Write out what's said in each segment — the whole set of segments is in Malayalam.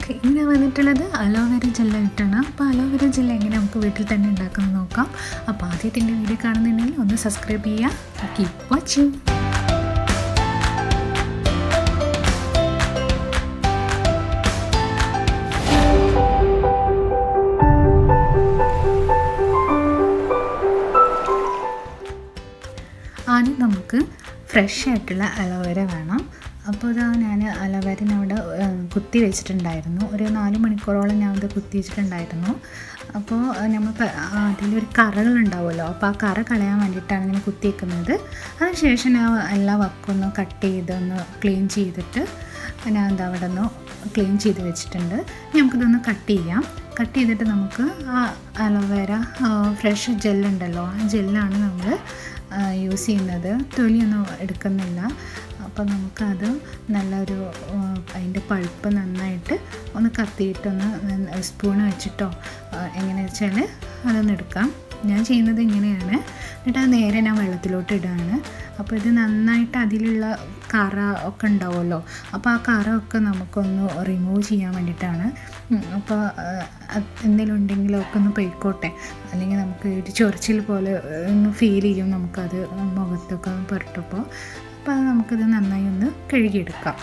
ഓക്കെ ഇങ്ങനെ വന്നിട്ടുള്ളത് അലോവേര ജെല്ലായിട്ടാണ് അപ്പോൾ അലോവേര ജെല്ല എങ്ങനെ നമുക്ക് വീട്ടിൽ തന്നെ ഉണ്ടാക്കുന്നത് നോക്കാം അപ്പോൾ ആദ്യത്തെ എൻ്റെ വീഡിയോ കാണുന്നുണ്ടെങ്കിൽ ഒന്ന് സബ്സ്ക്രൈബ് ചെയ്യുക കീപ് വാച്ചിങ് ആദ്യം നമുക്ക് ഫ്രഷ് ആയിട്ടുള്ള അലോവേര വേണം അപ്പോൾ ഇതാ ഞാൻ അലോവേരനവിടെ കുത്തി വെച്ചിട്ടുണ്ടായിരുന്നു ഒരു നാല് മണിക്കൂറോളം ഞാൻ അത് കുത്തി വെച്ചിട്ടുണ്ടായിരുന്നു അപ്പോൾ നമ്മൾ അതിലൊരു കറകൾ ഉണ്ടാവുമല്ലോ അപ്പോൾ ആ കറ കളയാൻ വേണ്ടിയിട്ടാണ് ഞാൻ കുത്തി വെക്കുന്നത് അതിനുശേഷം ഞാൻ എല്ലാ വക്കൊന്ന് കട്ട് ചെയ്ത് ഒന്ന് ക്ലീൻ ചെയ്തിട്ട് ഞാൻ എന്താ അവിടെ നിന്ന് ക്ലീൻ ചെയ്ത് വെച്ചിട്ടുണ്ട് നമുക്കിതൊന്ന് കട്ട് ചെയ്യാം കട്ട് ചെയ്തിട്ട് നമുക്ക് ആ അലോവേര ഫ്രഷ് ജെല്ലുണ്ടല്ലോ ആ ജെല്ലാണ് നമ്മൾ യൂസ് ചെയ്യുന്നത് തൊലിയൊന്നും എടുക്കുന്നില്ല അപ്പോൾ നമുക്കത് നല്ലൊരു അതിൻ്റെ പഴുപ്പ് നന്നായിട്ട് ഒന്ന് കത്തിയിട്ടൊന്ന് സ്പൂൺ വെച്ചിട്ടോ എങ്ങനെ വെച്ചാൽ അതൊന്ന് എടുക്കാം ഞാൻ ചെയ്യുന്നത് ഇങ്ങനെയാണ് എന്നിട്ട് അത് നേരെ ഞാൻ വെള്ളത്തിലോട്ട് ഇടുകയാണ് അപ്പോൾ ഇത് നന്നായിട്ട് അതിലുള്ള കറ ഒക്കെ ഉണ്ടാവുമല്ലോ അപ്പോൾ ആ കറ ഒക്കെ നമുക്കൊന്ന് റിമൂവ് ചെയ്യാൻ വേണ്ടിയിട്ടാണ് അപ്പോൾ എന്തെങ്കിലും ഉണ്ടെങ്കിലും ഒക്കെ ഒന്ന് പൊയ്ക്കോട്ടെ അല്ലെങ്കിൽ നമുക്ക് ഒരു ചൊറിച്ചിൽ പോലെ ഒന്ന് ഫീൽ ചെയ്യും നമുക്കത് മുഖത്തൊക്കെ പുരട്ടപ്പോൾ അപ്പോൾ അത് നമുക്കിത് നന്നായി ഒന്ന് കഴുകിയെടുക്കാം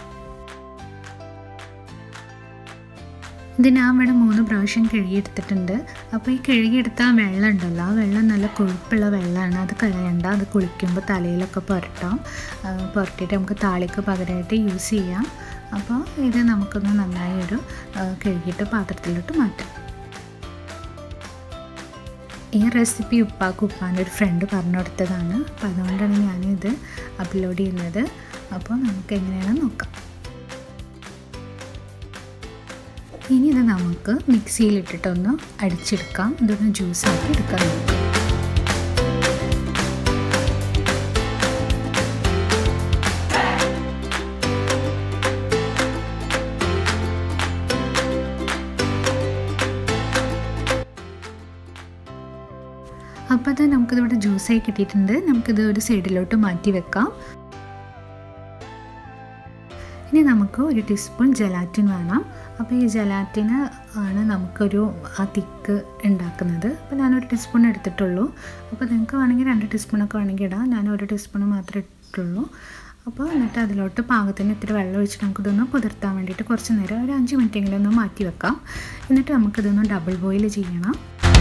ഇത് ഞാൻ ഇവിടെ മൂന്ന് പ്രാവശ്യം കഴുകിയെടുത്തിട്ടുണ്ട് അപ്പോൾ ഈ കഴുകിയെടുത്ത ആ വെള്ളം ഉണ്ടല്ലോ ആ വെള്ളം നല്ല കൊഴുപ്പുള്ള വെള്ളമാണ് അത് കളയണ്ട അത് കുളിക്കുമ്പോൾ തലയിലൊക്കെ പുരട്ടാം പുരട്ടിയിട്ട് നമുക്ക് താളിക്ക് പകരമായിട്ട് യൂസ് ചെയ്യാം അപ്പോൾ ഇത് നമുക്കൊന്ന് നന്നായി ഒരു കഴുകിയിട്ട് പാത്രത്തിലോട്ട് മാറ്റാം ഈ റെസിപ്പി ഉപ്പാക്ക് ഉപ്പാൻ്റെ ഒരു ഫ്രണ്ട് പറഞ്ഞു കൊടുത്തതാണ് അപ്പോൾ അതുകൊണ്ടാണ് ഞാനിത് അപ്ലോഡ് ചെയ്യുന്നത് അപ്പോൾ നമുക്ക് എങ്ങനെയാണെന്ന് നോക്കാം ഇനി ഇത് നമുക്ക് മിക്സിയിലിട്ടിട്ടൊന്ന് അടിച്ചെടുക്കാം ഇതൊന്ന് ജ്യൂസാക്കി എടുക്കാം നമുക്ക് അപ്പോൾ അത് നമുക്കിതിവിടെ ജ്യൂസായി കിട്ടിയിട്ടുണ്ട് നമുക്കിത് ഒരു സൈഡിലോട്ട് മാറ്റി വെക്കാം ഇനി നമുക്ക് ഒരു ടീസ്പൂൺ ജലാറ്റിൻ വേണം അപ്പോൾ ഈ ജലാറ്റിന് ആണ് നമുക്കൊരു ആ തിക്ക് ഉണ്ടാക്കുന്നത് അപ്പോൾ ഞാനൊരു ടീസ്പൂൺ എടുത്തിട്ടുള്ളൂ അപ്പോൾ നിങ്ങൾക്ക് വേണമെങ്കിൽ രണ്ട് ടീസ്പൂണൊക്കെ വേണമെങ്കിൽ ഇടാം ഞാൻ ഒരു ടീസ്പൂൺ മാത്രമേ ഇട്ടിട്ടുള്ളൂ അപ്പോൾ എന്നിട്ട് അതിലോട്ട് പാകത്തിന് ഇത്തിരി വെള്ളം ഒഴിച്ച് നമുക്കിതൊന്ന് കുതിർത്താൻ വേണ്ടിയിട്ട് കുറച്ച് നേരം ഒരു അഞ്ച് മിനിറ്റെങ്കിലും ഒന്ന് മാറ്റി വെക്കാം എന്നിട്ട് നമുക്കിതൊന്ന് ഡബിൾ ബോയിൽ ചെയ്യണം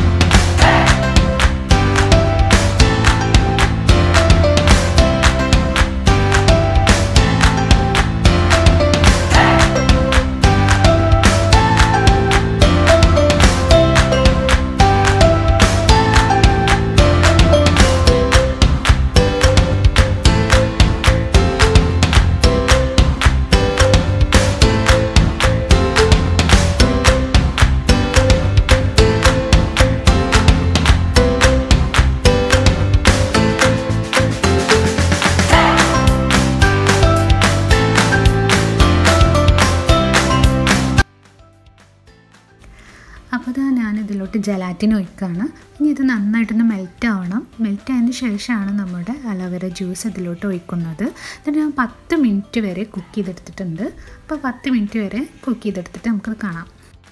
അപ്പോൾ അത് ഞാൻ ഇതിലോട്ട് ജലാറ്റിൻ ഒഴിക്കുകയാണ് ഇനി ഇത് നന്നായിട്ടൊന്ന് മെൽറ്റ് ആവണം മെൽറ്റ് ആയതിന് ശേഷമാണ് നമ്മുടെ അലോവേര ജ്യൂസ് ഇതിലോട്ട് ഒഴിക്കുന്നത് എന്നിട്ട് ഞാൻ പത്ത് മിനിറ്റ് വരെ കുക്ക് ചെയ്തെടുത്തിട്ടുണ്ട് അപ്പോൾ പത്ത് മിനിറ്റ് വരെ കുക്ക് ചെയ്തെടുത്തിട്ട് നമുക്കത് കാണാം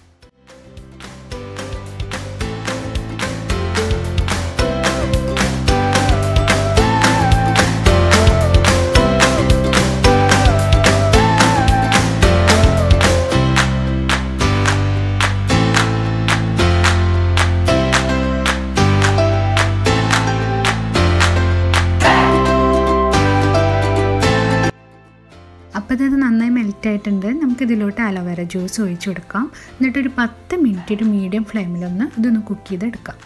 അപ്പോൾ ഇത് നന്നായി മെൽറ്റ് ആയിട്ടുണ്ട് നമുക്ക് ഇതിലോട്ട് അലോവേര ജ്യൂസ് ഒഴിച്ചു കൊടുക്കാം എന്നിട്ടൊരു പത്ത് മിനിറ്റ് ഒരു മീഡിയം ഫ്ലെയിമിലൊന്ന് ഇതൊന്ന് കുക്ക് ചെയ്തെടുക്കാം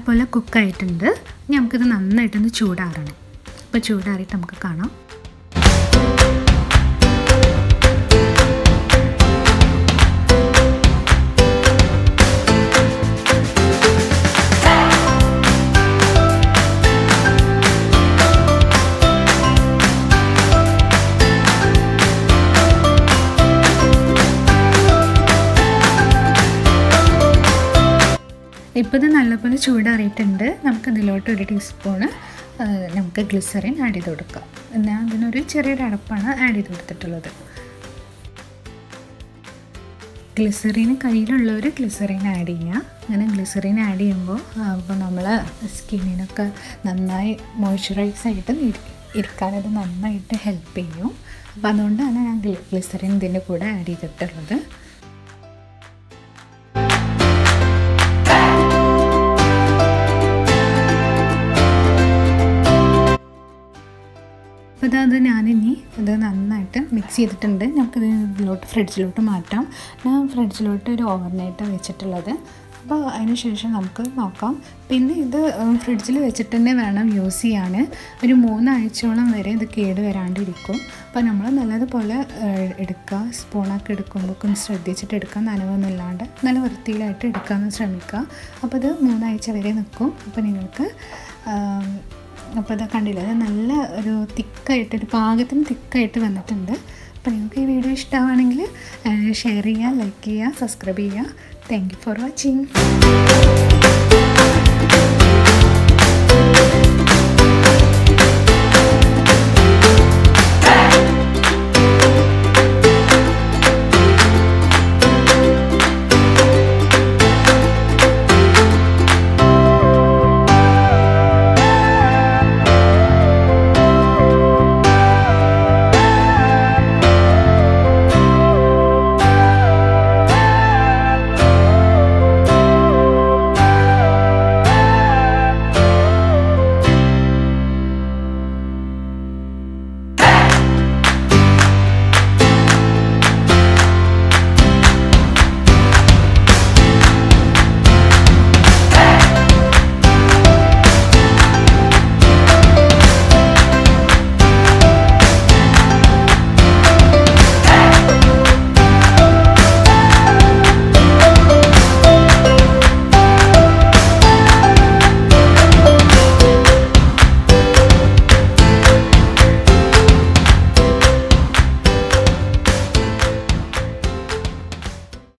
നല്ലപോലെ കുക്കായിട്ടുണ്ട് ഇനി നമുക്കിത് നന്നായിട്ടൊന്ന് ചൂടാറണം അപ്പോൾ ചൂടാറിയിട്ട് നമുക്ക് കാണാം ഇപ്പോൾ ഇത് നല്ലപോലെ ചൂടാറിയിട്ടുണ്ട് നമുക്ക് ഇതിലോട്ട് ഒരു ടീസ്പൂണ് നമുക്ക് ഗ്ലിസറിൻ ആഡ് ചെയ്ത് കൊടുക്കാം ഞാൻ അതിനൊരു ചെറിയൊരു അടപ്പാണ് ആഡ് ചെയ്ത് കൊടുത്തിട്ടുള്ളത് ഗ്ലിസറിൻ കയ്യിലുള്ളവർ ഗ്ലിസറിൻ ആഡ് ചെയ്യുക അങ്ങനെ ഗ്ലിസറിൻ ആഡ് ചെയ്യുമ്പോൾ അപ്പോൾ നമ്മൾ സ്കിന്നിനൊക്കെ നന്നായി മോയ്സ്ചറൈസ് ആയിട്ട് ഇരിക്കാനത് നന്നായിട്ട് ഹെൽപ്പ് ചെയ്യും അപ്പോൾ അതുകൊണ്ടാണ് ഞാൻ ഗ്ലിസറിൻ ഇതിൻ്റെ കൂടെ ആഡ് ചെയ്തിട്ടുള്ളത് അപ്പോൾ ഇതത് ഞാനിനി ഇത് നന്നായിട്ട് മിക്സ് ചെയ്തിട്ടുണ്ട് നമുക്കിത് ഇതിലോട്ട് ഫ്രിഡ്ജിലോട്ട് മാറ്റാം ഞാൻ ഫ്രിഡ്ജിലോട്ട് ഒരു ഓവർനൈറ്റ് വെച്ചിട്ടുള്ളത് അപ്പോൾ അതിന് ശേഷം നമുക്ക് നോക്കാം പിന്നെ ഇത് ഫ്രിഡ്ജിൽ വെച്ചിട്ട് തന്നെ വേണം യൂസ് ചെയ്യാൻ ഒരു മൂന്നാഴ്ചയോളം വരെ ഇത് കേട് വരാണ്ടിരിക്കും അപ്പോൾ നമ്മൾ നല്ലതുപോലെ എടുക്കുക സ്പൂണൊക്കെ എടുക്കുമ്പോഴേക്കും ശ്രദ്ധിച്ചിട്ട് എടുക്കാൻ നനവൊന്നുമില്ലാണ്ട് നല്ല വൃത്തിയിലായിട്ട് എടുക്കാമെന്ന് ശ്രമിക്കുക അപ്പോൾ ഇത് മൂന്നാഴ്ച വരെ നിൽക്കും അപ്പോൾ നിങ്ങൾക്ക് അപ്പോൾ അത് കണ്ടില്ല അത് നല്ല ഒരു തിക്കായിട്ട് ഒരു പാകത്തിന് തിക്കായിട്ട് വന്നിട്ടുണ്ട് അപ്പോൾ നിങ്ങൾക്ക് ഈ വീഡിയോ ഇഷ്ടമാണെങ്കിൽ ഷെയർ ചെയ്യുക ലൈക്ക് ചെയ്യുക സബ്സ്ക്രൈബ് ചെയ്യുക താങ്ക് യു ഫോർ വാച്ചിങ്